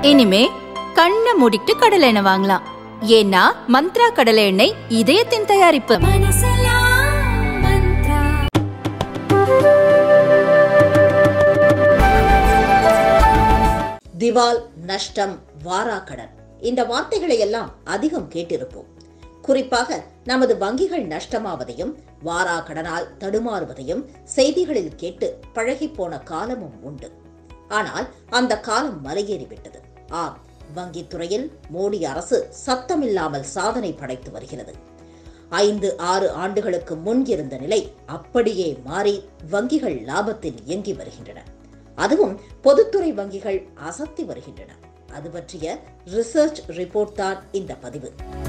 இனிமே கண்ணை மூடிட்டு கடலை எண்ணெய் வாங்கலாம் ஏன்னா மந்த்ரா கடலை எண்ணெய் இதயத்தின் தயாரிப்பு திவால் நஷ்டம் வாராக்கடன் இந்த வார்த்தைகளை எல்லாம் அதிகம் கேட்டிருப்போம் குறிப்பாக நமது வங்கிகள் நஷ்டமாவதையும் வாரா கடனால் தடுமாறுவதையும் செய்திகளில் கேட்டு பழகிப்போன காலமும் உண்டு ஆனால் அந்த காலம் மலையேறிவிட்டது ஆம் வங்கித் துறையில் மோடி அரசு சத்தமில்லாமல் சாதனை படைத்து வருகிறது ஐந்து ஆறு ஆண்டுகளுக்கு முன் இருந்த நிலை அப்படியே மாறி வங்கிகள் லாபத்தில் இயங்கி வருகின்றன அதுவும் பொதுத்துறை வங்கிகள் அசத்தி வருகின்றன அது பற்றிய ரிசர்ச் ரிப்போர்ட் தான் இந்த பதிவு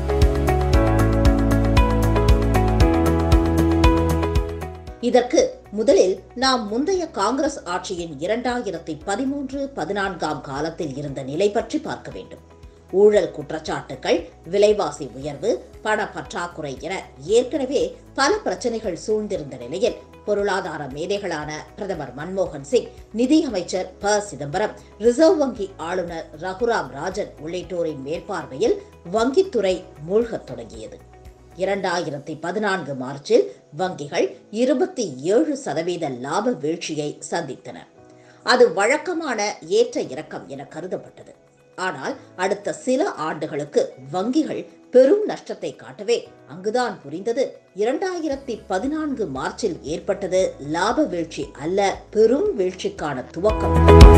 இதற்கு முதலில் நாம் முந்தைய காங்கிரஸ் ஆட்சியின் இரண்டாயிரத்தி பதிமூன்று பதினான்காம் காலத்தில் இருந்த நிலை பற்றி பார்க்க வேண்டும் ஊழல் குற்றச்சாட்டுகள் விலைவாசி உயர்வு பண பற்றாக்குறை என ஏற்கனவே பல பிரச்சனைகள் சூழ்ந்திருந்த நிலையில் பொருளாதார மேதைகளான பிரதமர் மன்மோகன் சிங் நிதியமைச்சர் ப சிதம்பரம் ரிசர்வ் வங்கி ஆளுநர் ரகுராம் ராஜன் உள்ளிட்டோரின் மேற்பார்வையில் வங்கித்துறை மூழ்கத் தொடங்கியது இரண்டாயிரத்தி பதினான்கு மார்ச்சில் வங்கிகள் இருபத்தி ஏழு சதவீத லாப வீழ்ச்சியை சந்தித்தன அது வழக்கமான ஏற்ற இறக்கம் என கருதப்பட்டது ஆனால் அடுத்த சில ஆண்டுகளுக்கு வங்கிகள் பெரும் நஷ்டத்தை காட்டவே அங்குதான் புரிந்தது இரண்டாயிரத்தி பதினான்கு மார்ச்சில் ஏற்பட்டது லாப வீழ்ச்சி அல்ல பெரும் வீழ்ச்சிக்கான துவக்கம்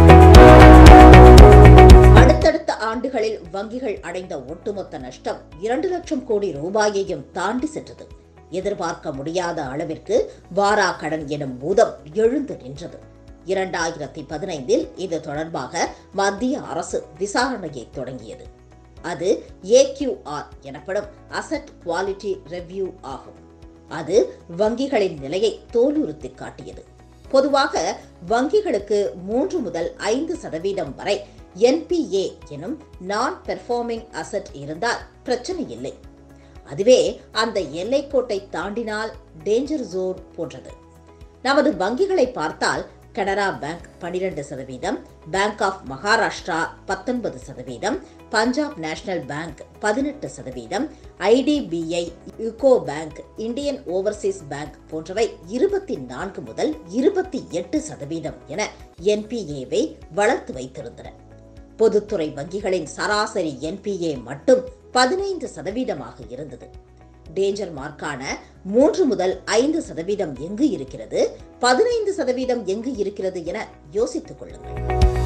அடுத்தடுத்த ஆண்டுகளில் வங்கிகள் அடைந்த ஒட்டுமொத்த நஷ்டம் இரண்டு லட்சம் கோடி ரூபாயையும் தாண்டி சென்றது எதிர்பார்க்க முடியாத அளவிற்கு வாரா கடன் எனும் பூதம் எழுந்து நின்றது இரண்டாயிரத்தி பதினைந்தில் இது தொடர்பாக மத்திய அரசு விசாரணையை தொடங்கியது அது ஏக்யூஆர் எனப்படும் அசட் குவாலிட்டி ரெவ்யூ ஆகும் அது வங்கிகளின் நிலையை தோலுறுத்தி காட்டியது பொதுவாக வங்கிகளுக்கு மூன்று முதல் ஐந்து சதவீதம் வரை என்பிஏ எனும் நான் பெர்ஃபார்மிங் அசட் இருந்தால் பிரச்சனை இல்லை அதுவே அந்த எல்லைக்கோட்டை தாண்டினால் டேஞ்சர் ஜோன் போன்றது நமது வங்கிகளை பார்த்தால் கனரா பேங்க் பனிரெண்டு சதவீதம் பேங்க் ஆஃப் மகாராஷ்டிரா பத்தொன்பது சதவீதம் பஞ்சாப் நேஷனல் பேங்க் பதினெட்டு சதவீதம் IDBI UCO bank Indian overseas bank போன்றவை இருபத்தி நான்கு முதல் இருபத்தி எட்டு சதவீதம் என என்பிஏவை வளர்த்து வைத்திருந்தன பொதுத்துறை வங்கிகளின் சராசரி என்பிஏ மட்டும் பதினைந்து சதவீதமாக இருந்தது டேஞ்சர் மார்க்கான மூன்று முதல் ஐந்து சதவீதம் எங்கு இருக்கிறது பதினைந்து சதவீதம் எங்கு இருக்கிறது என யோசித்துக் கொள்ளுங்கள்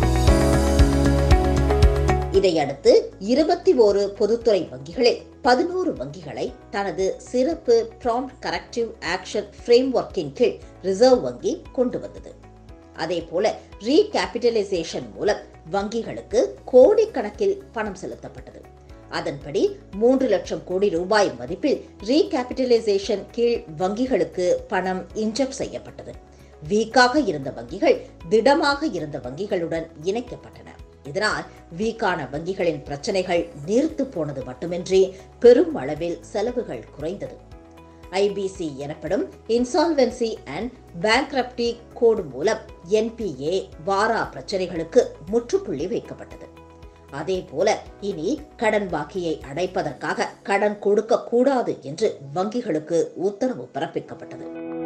இதையடுத்து இருபத்தி ஓரு பொதுத்துறை வங்கிகளில் பதினோரு வங்கிகளை தனது சிறப்பு ப்ராம்ப்ட் கரெக்டிவ் ஆக்ஷன் ஃப்ரேம் ஒர்க்கின் கீழ் ரிசர்வ் வங்கி கொண்டு வந்தது அதேபோல ரீகேபிட்டலைசேஷன் மூலம் வங்கிகளுக்கு கோடிக்கணக்கில் பணம் செலுத்தப்பட்டது அதன்படி மூன்று லட்சம் கோடி ரூபாய் மதிப்பில் ரீகேபிட்டலைசேஷன் கீழ் வங்கிகளுக்கு பணம் இன்ஜெக்ட் செய்யப்பட்டது வீக்காக இருந்த வங்கிகள் திடமாக இருந்த வங்கிகளுடன் இணைக்கப்பட்டன இதனால் வீக்கான வங்கிகளின் பிரச்சனைகள் நீர்த்து போனது மட்டுமின்றி பெரும் அளவில் செலவுகள் குறைந்தது ஐபிசி எனப்படும் இன்சால்வென்சி அண்ட் பேங்க்ரப்டி கோடு மூலம் என்பிஏ வாரா பிரச்சனைகளுக்கு முற்றுப்புள்ளி வைக்கப்பட்டது அதே போல இனி கடன் பாக்கியை அடைப்பதற்காக கடன் கொடுக்க கூடாது என்று வங்கிகளுக்கு உத்தரவு பிறப்பிக்கப்பட்டது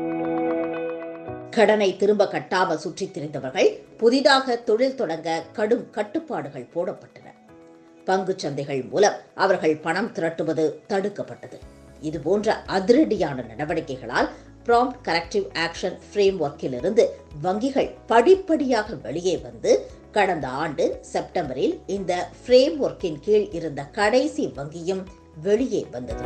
கடனை திரும்ப கட்டாமல் சுற்றித் திரிந்தவர்கள் புதிதாக தொழில் தொடங்க கடும் கட்டுப்பாடுகள் போடப்பட்டன பங்குச் சந்தைகள் மூலம் அவர்கள் பணம் திரட்டுவது தடுக்கப்பட்டது இதுபோன்ற அதிரடியான நடவடிக்கைகளால் ப்ராம்ப்ட் கரெக்டிவ் ஆக்ஷன் ஃப்ரேம் ஒர்க்கிலிருந்து வங்கிகள் படிப்படியாக வெளியே வந்து கடந்த ஆண்டு செப்டம்பரில் இந்த ஃப்ரேம் ஒர்க்கின் கீழ் இருந்த கடைசி வங்கியும் வெளியே வந்தது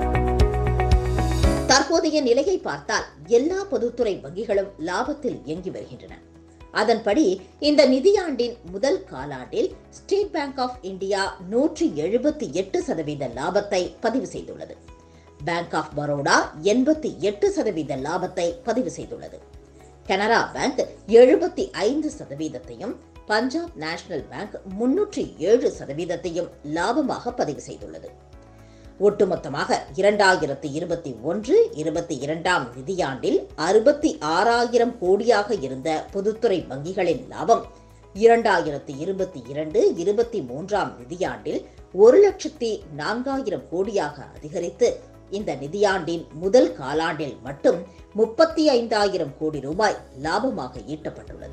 தற்போதைய நிலையை பார்த்தால் எல்லா பொதுத்துறை வங்கிகளும் லாபத்தில் இயங்கி வருகின்றன அதன்படி இந்த நிதியாண்டின் முதல் காலாண்டில் ஸ்டேட் பேங்க் ஆஃப் இந்தியா நூற்றி எழுபத்தி எட்டு சதவீத லாபத்தை பதிவு செய்துள்ளது பேங்க் ஆஃப் பரோடா எண்பத்தி எட்டு சதவீத லாபத்தை பதிவு செய்துள்ளது கனரா பேங்க் எழுபத்தி ஐந்து சதவீதத்தையும் பஞ்சாப் நேஷனல் பேங்க் முன்னூற்றி ஏழு சதவீதத்தையும் லாபமாக பதிவு செய்துள்ளது ஒட்டுமொத்தமாக இரண்டாயிரத்தி இருபத்தி ஒன்று இருபத்தி இரண்டாம் நிதியாண்டில் அறுபத்தி ஆறாயிரம் கோடியாக இருந்த பொதுத்துறை வங்கிகளின் லாபம் இரண்டாயிரத்தி இருபத்தி இரண்டு இருபத்தி மூன்றாம் நிதியாண்டில் ஒரு லட்சத்தி நான்காயிரம் கோடியாக அதிகரித்து இந்த நிதியாண்டின் முதல் காலாண்டில் மட்டும் முப்பத்தி ஐந்தாயிரம் கோடி ரூபாய் லாபமாக ஈட்டப்பட்டுள்ளது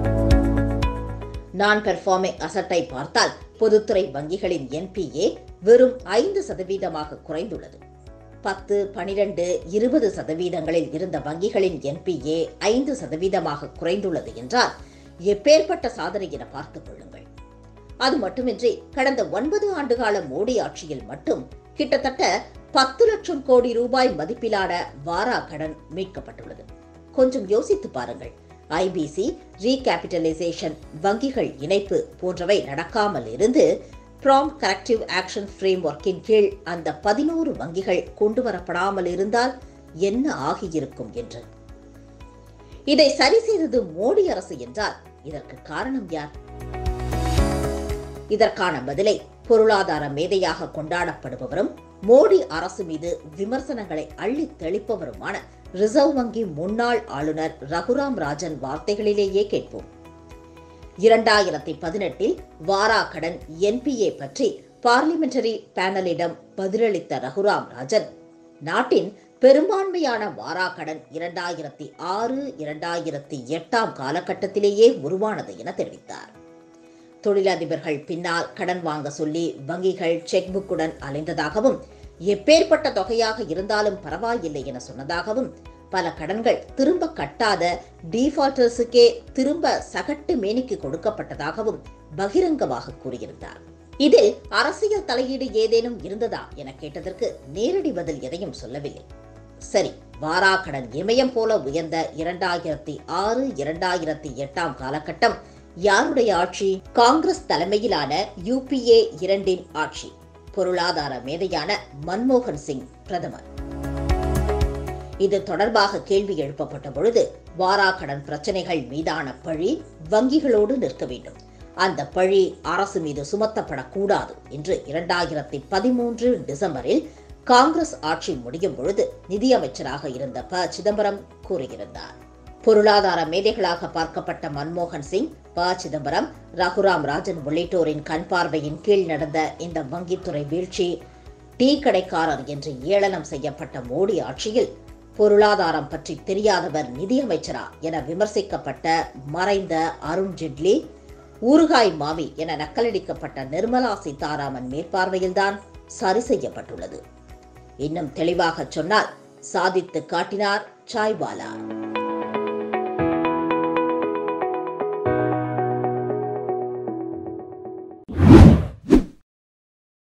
நான் பெர்ஃபார்மிங் அசட்டை பார்த்தால் பொதுத்துறை வங்கிகளின் என்பிஏ வெறும் ஐந்து சதவீதமாக குறைந்துள்ளது பத்து பனிரெண்டு இருபது சதவீதங்களில் இருந்த வங்கிகளின் என்பிஏ ஐந்து சதவீதமாக குறைந்துள்ளது என்றால் எப்பேற்பட்ட சாதனை என பார்த்துக் கொள்ளுங்கள் அது மட்டுமின்றி கடந்த ஒன்பது ஆண்டுகால மோடி ஆட்சியில் மட்டும் கிட்டத்தட்ட பத்து லட்சம் கோடி ரூபாய் மதிப்பிலான வாரா கடன் மீட்கப்பட்டுள்ளது கொஞ்சம் யோசித்து பாருங்கள் ஐபிசி ரீகேபிட்டலைசேஷன் வங்கிகள் இணைப்பு போன்றவை நடக்காமல் இருந்து ப்ராம் கரெக்டிவ் ஆக்ஷன் ஃப்ரேம் ஒர்க்கின் கீழ் அந்த பதினோரு வங்கிகள் கொண்டு வரப்படாமல் இருந்தால் என்ன ஆகியிருக்கும் என்று இதை சரி செய்தது மோடி அரசு என்றால் இதற்கு காரணம் யார் இதற்கான பதிலை பொருளாதார மேதையாக கொண்டாடப்படுபவரும் மோடி அரசு மீது விமர்சனங்களை அள்ளி தெளிப்பவருமான ரிசர்வ் வங்கி முன்னாள் ஆளுநர் ரகுராம் ராஜன் வார்த்தைகளிலேயே கேட்போம் இரண்டாயிரத்தி பதினெட்டில் வாரா கடன் என்பிஏ பற்றி பார்லிமெண்டரி பேனலிடம் பதிலளித்த ரகுராம் ராஜன் நாட்டின் பெரும்பான்மையான வாரா கடன் இரண்டாயிரத்தி ஆறு இரண்டாயிரத்தி எட்டாம் காலகட்டத்திலேயே உருவானது என தெரிவித்தார் தொழிலதிபர்கள் பின்னால் கடன் வாங்க சொல்லி வங்கிகள் செக் புக்குடன் அலைந்ததாகவும் எப்பேற்பட்ட தொகையாக இருந்தாலும் பரவாயில்லை என சொன்னதாகவும் பல கடன்கள் திரும்ப கட்டாத டீஃபால்டர்ஸுக்கே திரும்ப சகட்டு மேனிக்கு கொடுக்கப்பட்டதாகவும் பகிரங்கமாக கூறியிருந்தார் இதில் அரசியல் தலையீடு ஏதேனும் இருந்ததா என கேட்டதற்கு நேரடி பதில் எதையும் சொல்லவில்லை சரி வாரா கடன் இமயம் போல உயர்ந்த இரண்டாயிரத்தி ஆறு இரண்டாயிரத்தி எட்டாம் காலகட்டம் யாருடைய ஆட்சி காங்கிரஸ் தலைமையிலான யூபிஏ இரண்டின் ஆட்சி பொருளாதார மேதையான மன்மோகன் சிங் பிரதமர் இது தொடர்பாக கேள்வி எழுப்பப்பட்ட பொழுது வாராக்கடன் பிரச்சனைகள் மீதான பழி வங்கிகளோடு நிற்க வேண்டும் அந்த பழி அரசு மீது சுமத்தப்படக்கூடாது என்று இரண்டாயிரத்தி பதிமூன்று டிசம்பரில் காங்கிரஸ் ஆட்சி முடியும் பொழுது நிதியமைச்சராக இருந்த ப சிதம்பரம் கூறியிருந்தார் பொருளாதார மேதைகளாக பார்க்கப்பட்ட மன்மோகன் சிங் ப சிதம்பரம் ரகுராம் ராஜன் உள்ளிட்டோரின் கண் பார்வையின் கீழ் நடந்த இந்த வங்கித்துறை வீழ்ச்சி டீ கடைக்காரர் என்று ஏளனம் செய்யப்பட்ட மோடி ஆட்சியில் பொருளாதாரம் பற்றி தெரியாதவர் நிதியமைச்சரா என விமர்சிக்கப்பட்ட மறைந்த அருண் ஜெட்லி ஊறுகாய் மாமி என நக்கலடிக்கப்பட்ட நிர்மலா சீதாராமன் மேற்பார்வையில்தான் சரி செய்யப்பட்டுள்ளது இன்னும் தெளிவாக சொன்னால் சாதித்து காட்டினார் சாய்வாலா